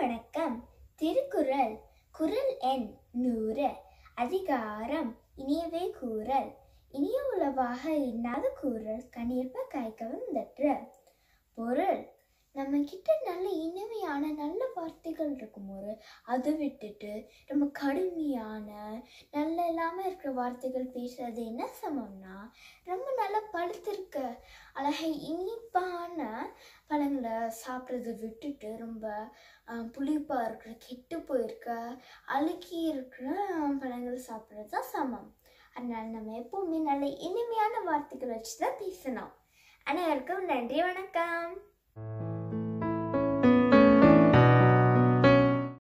வணக்கம் திருக்குறள் குறள் எண் நூறு அதிகாரம் இனியவே கூறல் இனிய உளவாக இன்னாத கூறல் கனியற்ப காய்க்கவும் தற்று பொருள் நம்ம கிட்ட நல்ல இனிமையான நல்ல வார்த்தைகள் இருக்கும்போது அதை விட்டுட்டு ரொம்ப கடுமையான நல்ல இல்லாமல் இருக்கிற வார்த்தைகள் பேசுறது என்ன சமம்னா ரொம்ப நல்லா பழுத்திருக்க அழகை இனிப்பான பழங்களை சாப்பிட்றத விட்டுட்டு ரொம்ப ஆஹ், புளிப்பா இருக்கிற கெட்டு போயிருக்க அழுகி இருக்கிற பழங்கள் சாப்பிட்றது தான் சமம் அதனால நம்ம எப்பவுமே நல்ல இனிமையான வார்த்தைகள் வச்சு தான் பேசணும் அனைவருக்கும் நன்றி வணக்கம்